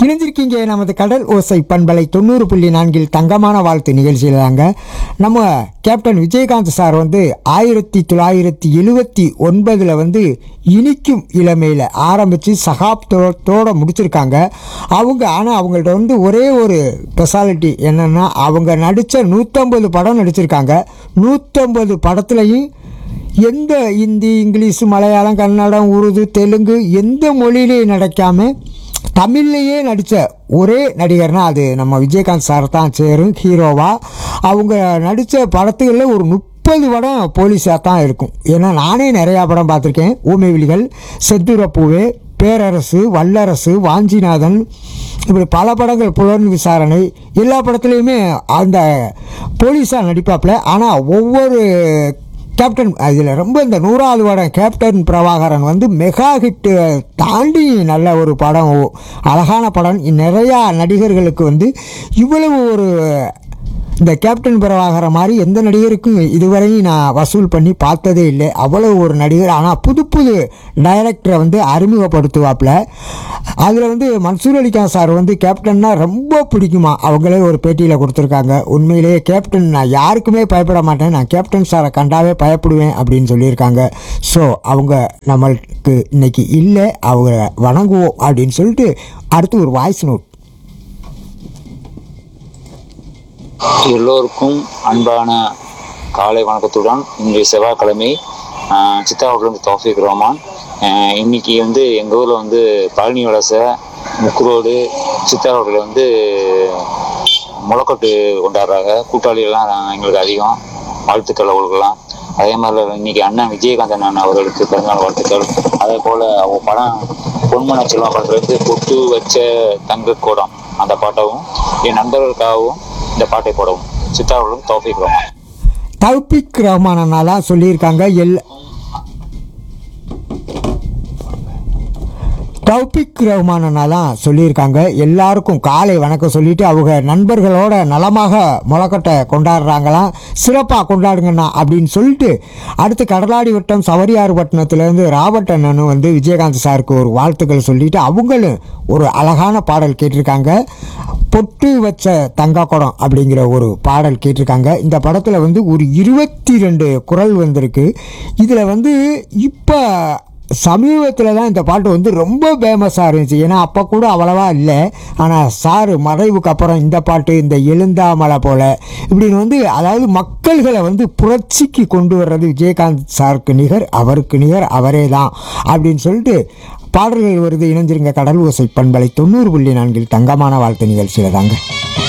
இணைஞ்சிருக்கீங்க நமது கடல் ஓசை பண்பலை தொண்ணூறு புள்ளி நான்கில் தங்கமான வாழ்த்து நிகழ்ச்சியில் தாங்க நம்ம கேப்டன் விஜயகாந்த் சார் வந்து ஆயிரத்தி தொள்ளாயிரத்தி எழுவத்தி ஒன்பதில் வந்து இனிக்கும் இளமையில் ஆரம்பித்து சகாப்தத்தோட முடிச்சிருக்காங்க அவங்க ஆனால் அவங்கள்ட்ட வந்து ஒரே ஒரு ஸ்பெஷாலிட்டி என்னென்னா அவங்க நடித்த நூற்றம்பது படம் நடிச்சிருக்காங்க நூற்றம்பது படத்துலையும் எந்த ஹிந்தி இங்கிலீஷ் மலையாளம் கன்னடம் உருது தெலுங்கு எந்த மொழியிலையும் நடக்காம தமிழ்லையே நடித்த ஒரே நடிகர்னா அது நம்ம விஜயகாந்த் சார் தான் சேரும் ஹீரோவா அவங்க நடித்த படத்துகளில் ஒரு முப்பது படம் போலீஸாக தான் இருக்கும் ஏன்னா நானே நிறையா படம் பார்த்துருக்கேன் ஊமை விழிகள் செத்துரப்பூவே பேரரசு வல்லரசு வாஞ்சிநாதன் இப்படி பல படங்கள் புலன் விசாரணை எல்லா படத்துலையுமே அந்த போலீஸாக நடிப்பாப்புல ஆனால் ஒவ்வொரு கேப்டன் அதில் ரொம்ப இந்த நூறாவது படம் கேப்டன் பிரபாகரன் வந்து மெகா ஹிட்டு தாண்டி நல்ல ஒரு படம் அழகான படம் நிறையா நடிகர்களுக்கு வந்து இவ்வளவு ஒரு இந்த கேப்டன் பிரபாகரன் மாதிரி எந்த நடிகருக்கும் இதுவரையும் நான் வசூல் பண்ணி பார்த்ததே இல்லை அவ்வளவு ஒரு நடிகர் ஆனால் புது புது டைரக்டரை வந்து அறிமுகப்படுத்துவாப்புல அதில் வந்து மன்சூர் அலிகான் சார் வந்து கேப்டன்னா ரொம்ப பிடிக்குமா அவங்களே ஒரு பேட்டியில் கொடுத்துருக்காங்க உண்மையிலேயே கேப்டன் நான் யாருக்குமே பயப்பட மாட்டேன் நான் கேப்டன் சாரை கண்டாவே பயப்படுவேன் அப்படின்னு சொல்லியிருக்காங்க ஸோ அவங்க நம்மளுக்கு இன்னைக்கு இல்லை அவங்க வணங்குவோம் அப்படின்னு சொல்லிட்டு அடுத்து ஒரு வாய்ஸ் நோட் எல்லோருக்கும் அன்பான காலை வணக்கத்துடன் இன்றைய செவ்வாய்க்கிழமை ஆஹ், சித்தாவூர்லேருந்து தௌஃபிக் ரஹ்மான் ஆஹ், இன்னைக்கு வந்து எங்கள் ஊரில் வந்து பழனி வலசை முக்குரோடு சித்தாவூரில் வந்து முளைக்கட்டு கொண்டாடுறாங்க கூட்டாளிகள்லாம் எங்களுக்கு அதிகம் வாழ்த்துக்கள் அவர்களுக்கெல்லாம் அதே மாதிரி இன்னைக்கு அண்ணன் விஜயகாந்த் அண்ணன் அவர்களுக்கு பிறந்தநாள் வாழ்த்துக்கள் அதே போல் அவங்க படம் பொன்மன செல்வா படத்துலேருந்து பொட்டு வச்ச தங்க கோடம் அந்த பாட்டவும் என் நண்பர்களுக்காகவும் இந்த பாட்டை போடவும் சித்தாவூரிலும் தௌஃபிக் ரஹ்மான் தௌபிக் ரஹ்மானனால சொல்லியிருக்காங்க எல் தௌபிக் ரஹ்மானனாலாம் சொல்லியிருக்காங்க எல்லாருக்கும் காலை வணக்கம் சொல்லிட்டு அவங்க நண்பர்களோட நலமாக முளைக்கட்டை கொண்டாடுறாங்களாம் சிறப்பாக கொண்டாடுங்கண்ணா அப்படின்னு சொல்லிட்டு அடுத்து கடலாடி வட்டம் சவரியார் பட்டினத்துலேருந்து ராபர்ட் அண்ணனும் வந்து விஜயகாந்த் சாருக்கு ஒரு வாழ்த்துக்கள் சொல்லிட்டு அவங்களும் ஒரு அழகான பாடல் கேட்டிருக்காங்க பொட்டு வச்ச தங்க குடம் அப்படிங்கிற ஒரு பாடல் கேட்டிருக்காங்க இந்த படத்தில் வந்து ஒரு இருபத்தி ரெண்டு குரல் வந்திருக்கு இதில் வந்து இப்போ சமீபத்தில் தான் இந்த பாட்டு வந்து ரொம்ப ஃபேமஸாக இருந்துச்சு ஏன்னா அப்போ கூட அவ்வளவா இல்லை ஆனால் சார் மறைவுக்கு அப்புறம் இந்த பாட்டு இந்த எழுந்தாமலை போல் இப்படின்னு வந்து அதாவது மக்கள்களை வந்து புரட்சிக்கு கொண்டு வர்றது விஜயகாந்த் சாருக்கு நிகர் அவருக்கு நிகர் அவரே தான் அப்படின்னு சொல்லிட்டு பாடல்கள் வருது இணைஞ்சிருங்க கடல் ஓசை பண்பலை தொண்ணூறு புள்ளி நான்கில் தங்கமான வாழ்த்து நிகழ்ச்சியில் தாங்க